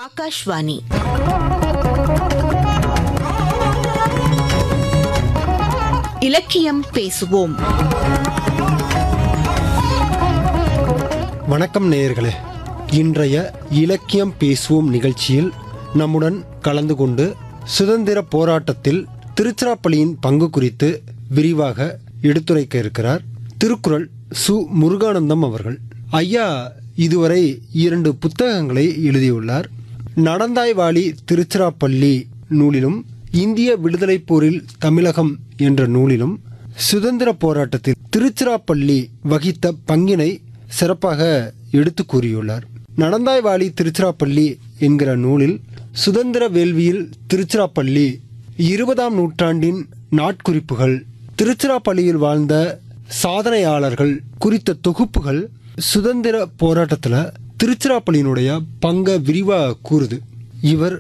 ஆகாஷ்வாணி இலக்கியம் பேசுவோம் வணக்கம் நேயர்களே இன்றைய இலக்கியம் பேசுவோம் நிகழ்ச்சியில் நம்முடன் கலந்து கொண்டு சுதந்திர போராட்டத்தில் திருச்சிராப்பள்ளியின் பங்கு குறித்து விரிவாக எடுத்துரைக்க இருக்கிறார் திருக்குறள் சு முருகானந்தம் அவர்கள் ஐயா இதுவரை இரண்டு புத்தகங்களை எழுதியுள்ளார் நடந்தாய் வாலி திருச்சிராப்பள்ளி நூலிலும் இந்திய விடுதலைப் போரில் தமிழகம் என்ற நூலிலும் சுதந்திர போராட்டத்தில் திருச்சிராப்பள்ளி வகித்த பங்கினை சிறப்பாக எடுத்து கூறியுள்ளார் நடந்தாய் வாலி திருச்சிராப்பள்ளி என்கிற நூலில் சுதந்திர வேள்வியில் திருச்சிராப்பள்ளி இருபதாம் நூற்றாண்டின் நாட்குறிப்புகள் திருச்சிராப்பள்ளியில் வாழ்ந்த சாதனையாளர்கள் குறித்த தொகுப்புகள் சுதந்திர போராட்டத்தில் திருச்சிராப்பள்ளியினுடைய பங்கை விரிவாக கூறுது இவர்